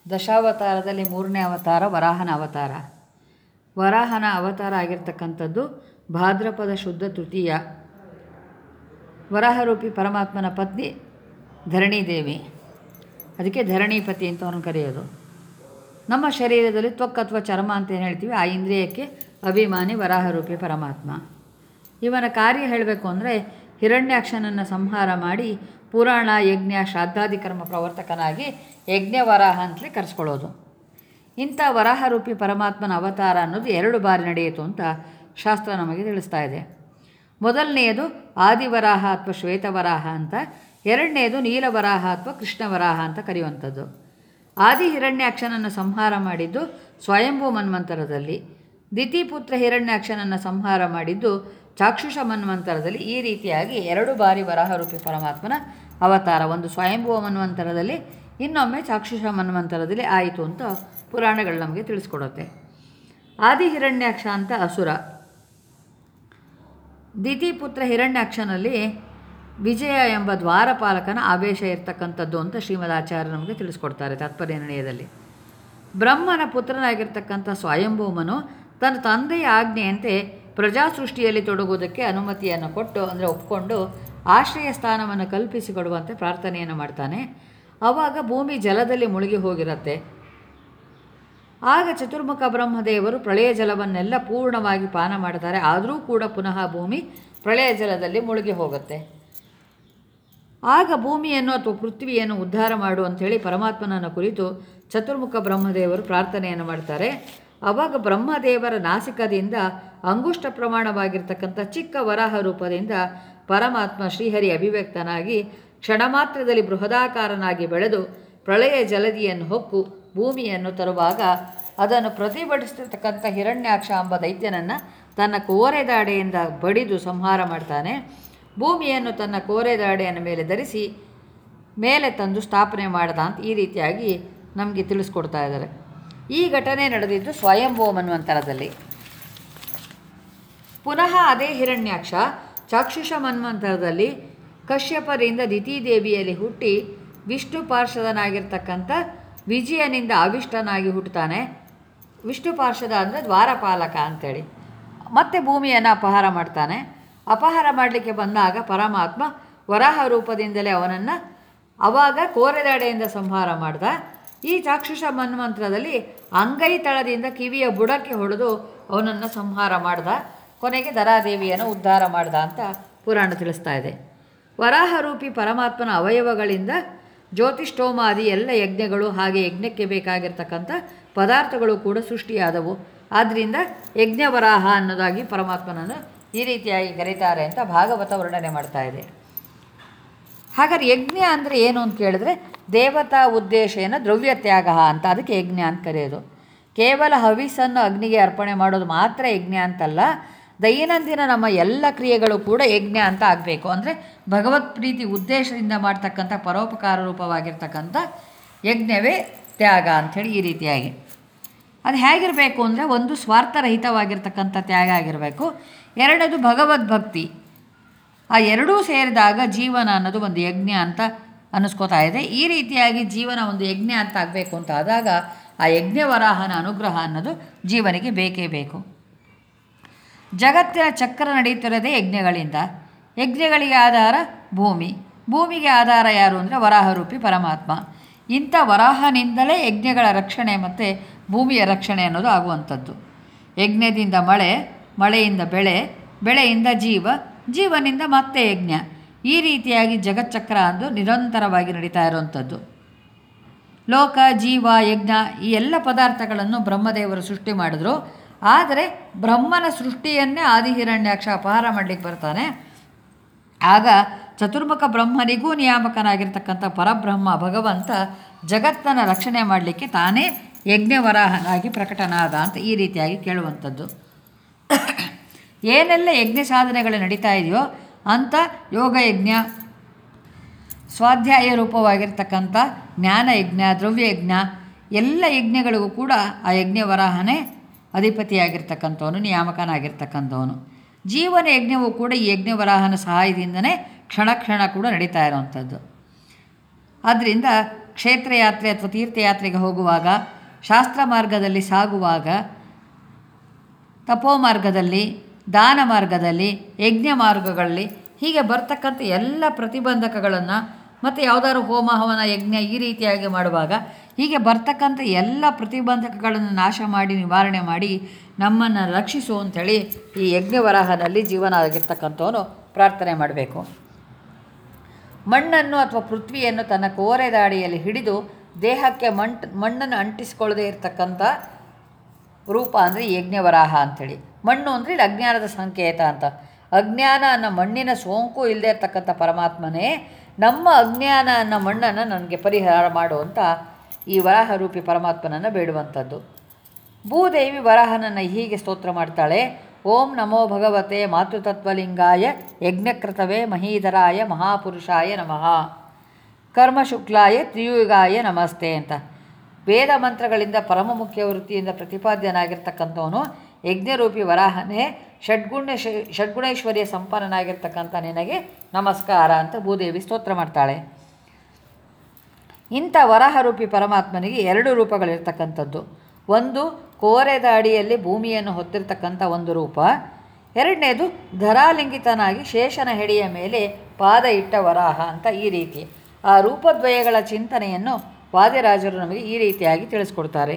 ದಶಾವತಾರದಲ್ಲಿ ಮೂರನೇ ಅವತಾರ ವರಾಹನ ಅವತಾರ ವರಾಹನ ಅವತಾರ ಆಗಿರ್ತಕ್ಕಂಥದ್ದು ಭಾದ್ರಪದ ಶುದ್ಧ ತೃತೀಯ ವರಾಹರೂಪಿ ಪರಮಾತ್ಮನ ಪತ್ನಿ ಧರಣಿದೇವಿ ಅದಕ್ಕೆ ಧರಣೀಪತಿ ಅಂತ ಅವನು ಕರೆಯೋದು ನಮ್ಮ ಶರೀರದಲ್ಲಿ ತ್ವಕ್ ಅಥವಾ ಚರ್ಮ ಅಂತ ಏನು ಹೇಳ್ತೀವಿ ಆ ಇಂದ್ರಿಯಕ್ಕೆ ಅಭಿಮಾನಿ ವರಾಹರೂಪಿ ಪರಮಾತ್ಮ ಇವನ ಕಾರ್ಯ ಹೇಳಬೇಕು ಅಂದರೆ ಹಿರಣ್ಯಾಕ್ಷನನ್ನು ಸಂಹಾರ ಮಾಡಿ ಪುರಾಣ ಯಜ್ಞ ಶ್ರಾದ್ದಾದಿ ಕರ್ಮ ಪ್ರವರ್ತಕನಾಗಿ ಯಜ್ಞವರಾಹ ಅಂತಲೇ ಕರೆಸ್ಕೊಳ್ಳೋದು ಇಂಥ ವರಾಹರೂಪಿ ಪರಮಾತ್ಮನ ಅವತಾರ ಅನ್ನೋದು ಎರಡು ಬಾರಿ ನಡೆಯಿತು ಅಂತ ಶಾಸ್ತ್ರ ನಮಗೆ ತಿಳಿಸ್ತಾ ಇದೆ ಮೊದಲನೆಯದು ಆದಿವರಾಹ ಅಥವಾ ಶ್ವೇತವರಾಹ ಅಂತ ಎರಡನೆಯದು ನೀಲವರಾಹ ಅಥವಾ ಕೃಷ್ಣವರಾಹ ಅಂತ ಕರೆಯುವಂಥದ್ದು ಆದಿ ಹಿರಣ್ಯಾಕ್ಷನನ್ನು ಸಂಹಾರ ಮಾಡಿದ್ದು ಸ್ವಯಂಭೂ ಮನ್ವಂತರದಲ್ಲಿ ದಿತಿಪುತ್ರ ಹಿರಣ್ಯಾಕ್ಷನನ್ನು ಸಂಹಾರ ಮಾಡಿದ್ದು ಚಾಕ್ಷುಷ ಮನ್ವಂತರದಲ್ಲಿ ಈ ರೀತಿಯಾಗಿ ಎರಡು ಬಾರಿ ವರಾಹರೂಪಿ ಪರಮಾತ್ಮನ ಅವತಾರ ಒಂದು ಸ್ವಯಂಭುವ ಮನ್ವಂತರದಲ್ಲಿ ಇನ್ನೊಮ್ಮೆ ಚಾಕ್ಷುಷ ಮನ್ವಂತರದಲ್ಲಿ ಆಯಿತು ಅಂತ ಪುರಾಣಗಳು ನಮಗೆ ತಿಳಿಸ್ಕೊಡುತ್ತೆ ಆದಿ ಹಿರಣ್ಯಾಕ್ಷ ಅಂತ ಅಸುರ ದಿತಿಪುತ್ರ ಹಿರಣ್ಯಾಕ್ಷನಲ್ಲಿ ವಿಜಯ ಎಂಬ ದ್ವಾರಪಾಲಕನ ಆವೇಶ ಇರ್ತಕ್ಕಂಥದ್ದು ಅಂತ ಶ್ರೀಮದ್ ಆಚಾರ್ಯ ನಮಗೆ ತಿಳಿಸ್ಕೊಡ್ತಾರೆ ತಾತ್ಪರ್ಯ ನಿರ್ಣಯದಲ್ಲಿ ಬ್ರಹ್ಮನ ಪುತ್ರನಾಗಿರ್ತಕ್ಕಂಥ ಸ್ವಯಂಭೂಮನು ತನ್ನ ತಂದೆಯ ಆಜ್ಞೆಯಂತೆ ಪ್ರಜಾ ಸೃಷ್ಟಿಯಲ್ಲಿ ತೊಡಗುವುದಕ್ಕೆ ಅನುಮತಿಯನ್ನು ಕೊಟ್ಟು ಅಂದರೆ ಒಪ್ಕೊಂಡು ಆಶ್ರಯ ಸ್ಥಾನವನ್ನು ಕಲ್ಪಿಸಿಕೊಡುವಂತೆ ಪ್ರಾರ್ಥನೆಯನ್ನು ಮಾಡ್ತಾನೆ ಆವಾಗ ಭೂಮಿ ಜಲದಲ್ಲಿ ಮುಳುಗಿ ಹೋಗಿರತ್ತೆ ಆಗ ಚತುರ್ಮುಖ ಬ್ರಹ್ಮದೇವರು ಪ್ರಳಯ ಜಲವನ್ನೆಲ್ಲ ಪೂರ್ಣವಾಗಿ ಪಾನ ಮಾಡ್ತಾರೆ ಆದರೂ ಕೂಡ ಪುನಃ ಭೂಮಿ ಪ್ರಳಯ ಜಲದಲ್ಲಿ ಮುಳುಗಿ ಹೋಗುತ್ತೆ ಆಗ ಭೂಮಿಯನ್ನು ಅಥವಾ ಪೃಥ್ವಿಯನ್ನು ಉದ್ಧಾರ ಮಾಡು ಅಂಥೇಳಿ ಪರಮಾತ್ಮನನ್ನು ಕುರಿತು ಚತುರ್ಮುಖ ಬ್ರಹ್ಮದೇವರು ಪ್ರಾರ್ಥನೆಯನ್ನು ಮಾಡ್ತಾರೆ ಆವಾಗ ಬ್ರಹ್ಮದೇವರ ನಾಸಿಕದಿಂದ ಅಂಗುಷ್ಟ ಪ್ರಮಾಣವಾಗಿರ್ತಕ್ಕಂಥ ಚಿಕ್ಕ ವರಾಹ ರೂಪದಿಂದ ಪರಮಾತ್ಮ ಶ್ರೀಹರಿ ಅಭಿವ್ಯಕ್ತನಾಗಿ ಕ್ಷಣಮಾತ್ರದಲ್ಲಿ ಬೃಹದಾಕಾರನಾಗಿ ಬೆಳೆದು ಪ್ರಳಯ ಜಲದಿಯನ್ನು ಹೊಕ್ಕು ಭೂಮಿಯನ್ನು ತರುವಾಗ ಅದನ್ನು ಪ್ರತಿಭಟಿಸ್ತಿರ್ತಕ್ಕಂಥ ಹಿರಣ್ಯಾಕ್ಷ ಎಂಬ ದೈತ್ಯನನ್ನು ತನ್ನ ಕೋರೆದಾಡೆಯಿಂದ ಬಡಿದು ಸಂಹಾರ ಮಾಡ್ತಾನೆ ಭೂಮಿಯನ್ನು ತನ್ನ ಕೋರೆದಾಡೆಯ ಮೇಲೆ ಧರಿಸಿ ಮೇಲೆ ತಂದು ಸ್ಥಾಪನೆ ಮಾಡ್ದ ಅಂತ ಈ ರೀತಿಯಾಗಿ ನಮಗೆ ತಿಳಿಸ್ಕೊಡ್ತಾ ಇದ್ದಾರೆ ಈ ಘಟನೆ ನಡೆದಿದ್ದು ಸ್ವಯಂಭೂ ಮನ್ವಂತರದಲ್ಲಿ ಪುನಃ ಅದೇ ಹಿರಣ್ಯಾಕ್ಷ ಚಾಕ್ಷುಷ ಮನ್ವಂತರದಲ್ಲಿ ಕಶ್ಯಪರಿಂದ ದಿತಿದೇವಿಯಲ್ಲಿ ಹುಟ್ಟಿ ವಿಷ್ಣು ಪಾರ್ಷದನಾಗಿರ್ತಕ್ಕಂಥ ವಿಜಯನಿಂದ ಅವಿಷ್ಟನಾಗಿ ಹುಟ್ಟುತ್ತಾನೆ ವಿಷ್ಣು ಪಾರ್ಷದ ಅಂದರೆ ದ್ವಾರಪಾಲಕ ಅಂತೇಳಿ ಮತ್ತೆ ಭೂಮಿಯನ್ನು ಅಪಹಾರ ಮಾಡ್ತಾನೆ ಅಪಹಾರ ಮಾಡಲಿಕ್ಕೆ ಬಂದಾಗ ಪರಮಾತ್ಮ ವರಾಹ ರೂಪದಿಂದಲೇ ಅವನನ್ನು ಅವಾಗ ಕೋರೆದಾಡೆಯಿಂದ ಸಂಹಾರ ಮಾಡ್ದ ಈ ಚಾಕ್ಷುಷ ಮನ್ವಂತ್ರದಲ್ಲಿ ಅಂಗೈ ತಳದಿಂದ ಕಿವಿಯ ಬುಡಕ್ಕೆ ಹೊಡೆದು ಅವನನ್ನು ಸಂಹಾರ ಮಾಡ್ದ ಕೊನೆಗೆ ದರಾದೇವಿಯನ್ನು ಉದ್ಧಾರ ಮಾಡ್ದ ಅಂತ ಪುರಾಣ ತಿಳಿಸ್ತಾ ಇದೆ ವರಾಹರೂಪಿ ಪರಮಾತ್ಮನ ಅವಯವಗಳಿಂದ ಜ್ಯೋತಿಷ್ಠೋಮಾದಿ ಎಲ್ಲ ಯಜ್ಞಗಳು ಹಾಗೆ ಯಜ್ಞಕ್ಕೆ ಬೇಕಾಗಿರ್ತಕ್ಕಂಥ ಪದಾರ್ಥಗಳು ಕೂಡ ಸೃಷ್ಟಿಯಾದವು ಆದ್ದರಿಂದ ಯಜ್ಞವರಾಹ ಅನ್ನೋದಾಗಿ ಪರಮಾತ್ಮನನ್ನು ಈ ರೀತಿಯಾಗಿ ಕರೀತಾರೆ ಅಂತ ಭಾಗವತ ವರ್ಣನೆ ಮಾಡ್ತಾ ಇದೆ ಹಾಗಾದ್ರೆ ಯಜ್ಞ ಅಂದರೆ ಏನು ಅಂತ ಕೇಳಿದ್ರೆ ದೇವತಾ ಉದ್ದೇಶೇನ ದ್ರವ್ಯ ತ್ಯಾಗ ಅಂತ ಅದಕ್ಕೆ ಯಜ್ಞ ಅಂತ ಕರೆಯೋದು ಕೇವಲ ಹವಿಸನ್ನು ಅಗ್ನಿಗೆ ಅರ್ಪಣೆ ಮಾಡೋದು ಮಾತ್ರ ಯಜ್ಞ ಅಂತಲ್ಲ ದೈನಂದಿನ ನಮ್ಮ ಎಲ್ಲ ಕ್ರಿಯೆಗಳು ಕೂಡ ಯಜ್ಞ ಅಂತ ಆಗಬೇಕು ಅಂದರೆ ಭಗವತ್ ಪ್ರೀತಿ ಉದ್ದೇಶದಿಂದ ಮಾಡ್ತಕ್ಕಂಥ ಪರೋಪಕಾರ ರೂಪವಾಗಿರ್ತಕ್ಕಂಥ ಯಜ್ಞವೇ ತ್ಯಾಗ ಅಂಥೇಳಿ ಈ ರೀತಿಯಾಗಿ ಅದು ಹೇಗಿರಬೇಕು ಅಂದರೆ ಒಂದು ಸ್ವಾರ್ಥರಹಿತವಾಗಿರ್ತಕ್ಕಂಥ ತ್ಯಾಗ ಆಗಿರಬೇಕು ಎರಡನೇದು ಭಗವದ್ಭಕ್ತಿ ಆ ಎರಡೂ ಸೇರಿದಾಗ ಜೀವನ ಅನ್ನೋದು ಒಂದು ಯಜ್ಞ ಅಂತ ಅನ್ನಿಸ್ಕೋತಾ ಇದೆ ಈ ರೀತಿಯಾಗಿ ಜೀವನ ಒಂದು ಯಜ್ಞ ಅಂತ ಆಗಬೇಕು ಅಂತ ಆದಾಗ ಆ ಯಜ್ಞವರಾಹನ ಅನುಗ್ರಹ ಅನ್ನೋದು ಜೀವನಿಗೆ ಬೇಕೇ ಬೇಕು ಜಗತ್ತಿನ ಚಕ್ರ ನಡೀತಿರೋದೇ ಯಜ್ಞಗಳಿಂದ ಯಜ್ಞಗಳಿಗೆ ಆಧಾರ ಭೂಮಿ ಭೂಮಿಗೆ ಆಧಾರ ಯಾರು ಅಂದರೆ ವರಾಹರೂಪಿ ಪರಮಾತ್ಮ ಇಂಥ ವರಾಹನಿಂದಲೇ ಯಜ್ಞಗಳ ರಕ್ಷಣೆ ಮತ್ತು ಭೂಮಿಯ ರಕ್ಷಣೆ ಅನ್ನೋದು ಆಗುವಂಥದ್ದು ಯಜ್ಞದಿಂದ ಮಳೆ ಮಳೆಯಿಂದ ಬೆಳೆ ಬೆಳೆಯಿಂದ ಜೀವ ಜೀವನಿಂದ ಮತ್ತೆ ಯಜ್ಞ ಈ ರೀತಿಯಾಗಿ ಜಗಚ್ಚಕ್ರ ಅಂದು ನಿರಂತರವಾಗಿ ನಡೀತಾ ಇರುವಂಥದ್ದು ಲೋಕ ಜೀವ ಯಜ್ಞ ಈ ಎಲ್ಲ ಪದಾರ್ಥಗಳನ್ನು ಬ್ರಹ್ಮದೇವರು ಸೃಷ್ಟಿ ಮಾಡಿದ್ರು ಆದರೆ ಬ್ರಹ್ಮನ ಸೃಷ್ಟಿಯನ್ನೇ ಆದಿಹಿರಣ್ಯಾಕ್ಷ ಅಪಹಾರ ಮಾಡಲಿಕ್ಕೆ ಬರ್ತಾನೆ ಆಗ ಚತುರ್ಮುಖ ಬ್ರಹ್ಮನಿಗೂ ನಿಯಾಮಕನಾಗಿರ್ತಕ್ಕಂಥ ಪರಬ್ರಹ್ಮ ಭಗವಂತ ಜಗತ್ತನ್ನು ರಕ್ಷಣೆ ಮಾಡಲಿಕ್ಕೆ ತಾನೇ ಯಜ್ಞವರಾಹನಾಗಿ ಪ್ರಕಟನಾದ ಅಂತ ಈ ರೀತಿಯಾಗಿ ಕೇಳುವಂಥದ್ದು ಏನೆಲ್ಲ ಯಜ್ಞ ಸಾಧನೆಗಳು ನಡೀತಾ ಇದೆಯೋ ಅಂಥ ಯೋಗಯಜ್ಞ ಸ್ವಾಧ್ಯಾಯ ರೂಪವಾಗಿರ್ತಕ್ಕಂಥ ಜ್ಞಾನಯಜ್ಞ ದ್ರವ್ಯಯಜ್ಞ ಎಲ್ಲ ಯಜ್ಞಗಳಿಗೂ ಕೂಡ ಆ ಯಜ್ಞವರಾಹನೇ ಅಧಿಪತಿಯಾಗಿರ್ತಕ್ಕಂಥವನು ನಿಯಾಮಕನಾಗಿರ್ತಕ್ಕಂಥವನು ಜೀವನ ಯಜ್ಞವೂ ಕೂಡ ಈ ಯಜ್ಞವರಾಹನ ಸಹಾಯದಿಂದನೇ ಕ್ಷಣ ಕ್ಷಣ ಕೂಡ ನಡೀತಾ ಇರೋವಂಥದ್ದು ಆದ್ದರಿಂದ ಕ್ಷೇತ್ರಯಾತ್ರೆ ಅಥವಾ ತೀರ್ಥಯಾತ್ರೆಗೆ ಹೋಗುವಾಗ ಶಾಸ್ತ್ರ ಮಾರ್ಗದಲ್ಲಿ ಸಾಗುವಾಗ ತಪೋ ಮಾರ್ಗದಲ್ಲಿ ದಾನ ಮಾರ್ಗದಲ್ಲಿ ಯಜ್ಞ ಮಾರ್ಗಗಳಲ್ಲಿ ಹೀಗೆ ಬರ್ತಕ್ಕಂಥ ಎಲ್ಲ ಪ್ರತಿಬಂಧಕಗಳನ್ನು ಮತ್ತು ಯಾವುದಾದ್ರು ಹೋಮ ಹವನ ಯಜ್ಞ ಈ ರೀತಿಯಾಗಿ ಮಾಡುವಾಗ ಹೀಗೆ ಬರ್ತಕ್ಕಂಥ ಎಲ್ಲ ಪ್ರತಿಬಂಧಕಗಳನ್ನು ನಾಶ ಮಾಡಿ ನಿವಾರಣೆ ಮಾಡಿ ನಮ್ಮನ್ನು ರಕ್ಷಿಸು ಅಂಥೇಳಿ ಈ ಯಜ್ಞವರಾಹನಲ್ಲಿ ಜೀವನ ಆಗಿರ್ತಕ್ಕಂಥವನು ಪ್ರಾರ್ಥನೆ ಮಾಡಬೇಕು ಮಣ್ಣನ್ನು ಅಥವಾ ಪೃಥ್ವಿಯನ್ನು ತನ್ನ ಕೋರೆದಾಡಿಯಲ್ಲಿ ಹಿಡಿದು ದೇಹಕ್ಕೆ ಮಂಟ್ ಮಣ್ಣನ್ನು ಅಂಟಿಸ್ಕೊಳ್ಳದೆ ಇರತಕ್ಕಂಥ ರೂಪ ಅಂದರೆ ಯಜ್ಞವರಾಹ ಅಂಥೇಳಿ ಮಣ್ಣು ಅಂದರೆ ಇಲ್ಲಿ ಅಜ್ಞಾನದ ಸಂಕೇತ ಅಂತ ಅಜ್ಞಾನ ಅನ್ನೋ ಮಣ್ಣಿನ ಸೋಂಕು ಇಲ್ಲದೆ ಇರತಕ್ಕಂಥ ಪರಮಾತ್ಮನೇ ನಮ್ಮ ಅಜ್ಞಾನ ಅನ್ನೋ ಮಣ್ಣನ್ನು ನನಗೆ ಪರಿಹಾರ ಮಾಡುವಂಥ ಈ ವರಾಹ ರೂಪಿ ಪರಮಾತ್ಮನನ್ನು ಬೇಡುವಂಥದ್ದು ಭೂದೇವಿ ವರಾಹನನ್ನು ಹೀಗೆ ಸ್ತೋತ್ರ ಮಾಡ್ತಾಳೆ ಓಂ ನಮೋ ಭಗವತೆ ಮಾತೃತತ್ವಲಿಂಗಾಯ ಯಜ್ಞಕೃತವೇ ಮಹೀಧರಾಯ ಮಹಾಪುರುಷಾಯ ನಮಃ ಕರ್ಮಶುಕ್ಲಾಯ ತ್ರಿಯುಗಾಯ ನಮಸ್ತೆ ಅಂತ ವೇದ ಮಂತ್ರಗಳಿಂದ ಪರಮ ಮುಖ್ಯ ವೃತ್ತಿಯಿಂದ ಪ್ರತಿಪಾದ್ಯನಾಗಿರ್ತಕ್ಕಂಥವನು ಯಜ್ಞರೂಪಿ ವರಾಹನೇ ಷಡ್ಗುಣ ಷಡ್ಗುಣೇಶ್ವರಿಯ ಸಂಪನ್ನನಾಗಿರ್ತಕ್ಕಂಥ ನಿನಗೆ ನಮಸ್ಕಾರ ಅಂತ ಭೂದೇವಿ ಸ್ತೋತ್ರ ಮಾಡ್ತಾಳೆ ಇಂಥ ವರಾಹರೂಪಿ ಪರಮಾತ್ಮನಿಗೆ ಎರಡು ರೂಪಗಳಿರ್ತಕ್ಕಂಥದ್ದು ಒಂದು ಕೋರೆದ ಅಡಿಯಲ್ಲಿ ಭೂಮಿಯನ್ನು ಹೊತ್ತಿರ್ತಕ್ಕಂಥ ಒಂದು ರೂಪ ಎರಡನೇದು ಧರಾಲಿಂಗಿತನಾಗಿ ಶೇಷನ ಹೆಡೆಯ ಮೇಲೆ ಪಾದ ಇಟ್ಟ ವರಾಹ ಅಂತ ಈ ರೀತಿ ಆ ರೂಪದ್ವಯಗಳ ಚಿಂತನೆಯನ್ನು ವಾದಿರಾಜರು ನಮಗೆ ಈ ರೀತಿಯಾಗಿ ತಿಳಿಸ್ಕೊಡ್ತಾರೆ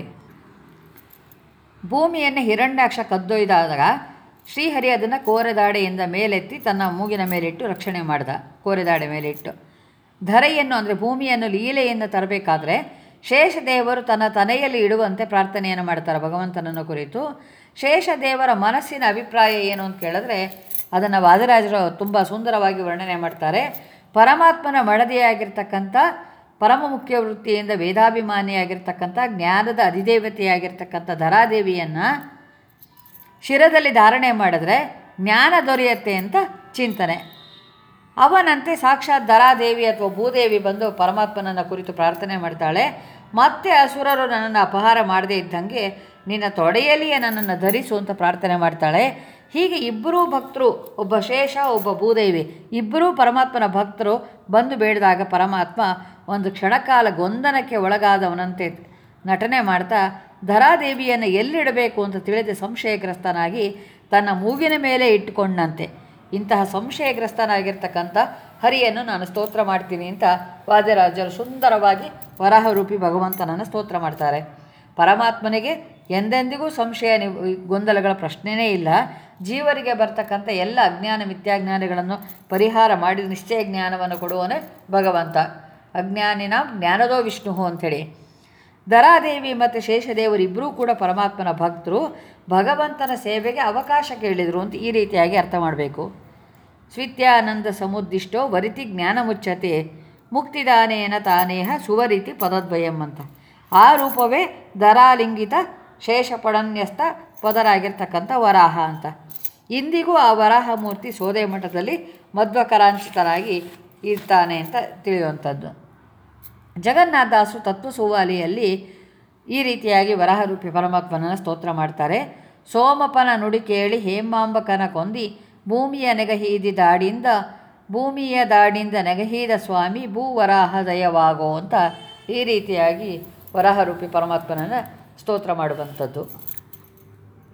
ಭೂಮಿಯನ್ನು ಹಿರಣ್ಯಾಕ್ಷ ಕದ್ದೊಯ್ದಾಗ ಶ್ರೀಹರಿ ಅದನ್ನು ಕೋರೆದಾಡೆಯಿಂದ ಮೇಲೆತ್ತಿ ತನ್ನ ಮೂಗಿನ ಮೇಲಿಟ್ಟು ರಕ್ಷಣೆ ಮಾಡಿದ ಕೋರೆದಾಡೆ ಮೇಲಿಟ್ಟು ಧರೆಯನ್ನು ಅಂದರೆ ಭೂಮಿಯನ್ನು ಲೀಲೆಯಿಂದ ತರಬೇಕಾದ್ರೆ ಶೇಷದೇವರು ತನ್ನ ತನೆಯಲ್ಲಿ ಇಡುವಂತೆ ಪ್ರಾರ್ಥನೆಯನ್ನು ಮಾಡ್ತಾರೆ ಭಗವಂತನನ್ನು ಕುರಿತು ಶೇಷದೇವರ ಮನಸ್ಸಿನ ಅಭಿಪ್ರಾಯ ಏನು ಅಂತ ಕೇಳಿದ್ರೆ ಅದನ್ನು ವಾದರಾಜರು ತುಂಬ ಸುಂದರವಾಗಿ ವರ್ಣನೆ ಮಾಡ್ತಾರೆ ಪರಮಾತ್ಮನ ಮಡದಿಯಾಗಿರ್ತಕ್ಕಂಥ ಪರಮ ಮುಖ್ಯ ವೃತ್ತಿಯಿಂದ ವೇದಾಭಿಮಾನಿಯಾಗಿರ್ತಕ್ಕಂಥ ಜ್ಞಾನದ ಅಧಿದೇವತೆಯಾಗಿರ್ತಕ್ಕಂಥ ಧರಾದೇವಿಯನ್ನು ಶಿರದಲ್ಲಿ ಧಾರಣೆ ಮಾಡಿದ್ರೆ ಜ್ಞಾನ ದೊರೆಯುತ್ತೆ ಅಂತ ಚಿಂತನೆ ಅವನಂತೆ ಸಾಕ್ಷಾತ್ ಧರಾದೇವಿ ಅಥವಾ ಭೂದೇವಿ ಬಂದು ಪರಮಾತ್ಮನನ್ನು ಕುರಿತು ಪ್ರಾರ್ಥನೆ ಮಾಡ್ತಾಳೆ ಮತ್ತೆ ಅಸುರರು ನನ್ನನ್ನು ಅಪಹಾರ ಮಾಡದೇ ಇದ್ದಂಗೆ ನಿನ್ನ ತೊಡೆಯಲ್ಲಿಯೇ ನನ್ನನ್ನು ಧರಿಸು ಅಂತ ಪ್ರಾರ್ಥನೆ ಮಾಡ್ತಾಳೆ ಹೀಗೆ ಇಬ್ಬರೂ ಭಕ್ತರು ಒಬ್ಬ ಶೇಷ ಒಬ್ಬ ಭೂದೇವಿ ಇಬ್ಬರೂ ಪರಮಾತ್ಮನ ಭಕ್ತರು ಬಂದು ಬೇಡಿದಾಗ ಪರಮಾತ್ಮ ಒಂದು ಕ್ಷಣಕಾಲ ಗೊಂದನಕ್ಕೆ ಒಳಗಾದವನಂತೆ ನಟನೆ ಮಾಡ್ತಾ ಧರಾದೇವಿಯನ್ನು ಎಲ್ಲಿಡಬೇಕು ಅಂತ ತಿಳಿದ ಸಂಶಯಗ್ರಸ್ತನಾಗಿ ತನ್ನ ಮೂಗಿನ ಮೇಲೆ ಇಟ್ಟುಕೊಂಡಂತೆ ಇಂತಹ ಸಂಶಯಗ್ರಸ್ತನಾಗಿರ್ತಕ್ಕಂಥ ಹರಿಯನ್ನು ನಾನು ಸ್ತೋತ್ರ ಮಾಡ್ತೀನಿ ಅಂತ ವಾದ್ಯರಾಜರು ಸುಂದರವಾಗಿ ವರಾಹರೂಪಿ ಭಗವಂತನನ್ನು ಸ್ತೋತ್ರ ಮಾಡ್ತಾರೆ ಪರಮಾತ್ಮನಿಗೆ ಎಂದೆಂದಿಗೂ ಸಂಶಯ ನಿ ಗೊಂದಲಗಳ ಪ್ರಶ್ನೆಯೇ ಇಲ್ಲ ಜೀವರಿಗೆ ಬರ್ತಕ್ಕಂಥ ಎಲ್ಲ ಅಜ್ಞಾನ ಮಿಥ್ಯಾಜ್ಞಾನಗಳನ್ನು ಪರಿಹಾರ ಮಾಡಿ ನಿಶ್ಚಯ ಜ್ಞಾನವನ್ನು ಕೊಡುವನೇ ಭಗವಂತ ಅಜ್ಞಾನಿನ ಜ್ಞಾನದೋ ವಿಷ್ಣು ಅಂಥೇಳಿ ದರಾದೇವಿ ಮತ್ತು ಶೇಷದೇವರಿಬ್ಬರೂ ಕೂಡ ಪರಮಾತ್ಮನ ಭಕ್ತರು ಭಗವಂತನ ಸೇವೆಗೆ ಅವಕಾಶ ಕೇಳಿದರು ಅಂತ ಈ ರೀತಿಯಾಗಿ ಅರ್ಥ ಮಾಡಬೇಕು ಸ್ವಿತ್ಯಾನಂದ ಸಮುದ್ದಿಷ್ಟೋ ವರಿತಿ ಜ್ಞಾನ ಮುಚ್ಚತೆ ಮುಕ್ತಿದಾನೇನ ತಾನೇಹ ಸುವರಿತಿ ಪದದ್ವಯಂ ಅಂತ ಆ ರೂಪವೇ ದರಾಲಿಂಗಿತ ಶೇಷಪಡನ್ಯಸ್ತ ಪದರಾಗಿರ್ತಕ್ಕಂಥ ವರಾಹ ಅಂತ ಇಂದಿಗೂ ಆ ವರಾಹ ಮೂರ್ತಿ ಸೋದೆ ಮಠದಲ್ಲಿ ಮಧ್ವಕರಾಂಚಿತರಾಗಿ ಇರ್ತಾನೆ ಅಂತ ತಿಳಿಯುವಂಥದ್ದು ಜಗನ್ನಾಥದಾಸರು ತತ್ವಸುವಾಲಿಯಲ್ಲಿ ಈ ರೀತಿಯಾಗಿ ವರಾಹರೂಪಿ ಪರಮಾತ್ಮನನ್ನು ಸ್ತೋತ್ರ ಮಾಡ್ತಾರೆ ಸೋಮಪನ ನುಡಿ ಕೇಳಿ ಹೇಮಾಂಬಕನ ಕೊಂದಿ ಭೂಮಿಯ ನೆಗಹೀದಿ ದಾಡಿಯಿಂದ ಭೂಮಿಯ ದಾಡಿಯಿಂದ ನೆಗಹೀದ ಸ್ವಾಮಿ ಭೂವರಾಹ ದಯವಾಗೋ ಅಂತ ಈ ರೀತಿಯಾಗಿ ವರಾಹರೂಪಿ ಪರಮಾತ್ಮನನ್ನು ಸ್ತೋತ್ರ ಮಾಡುವಂಥದ್ದು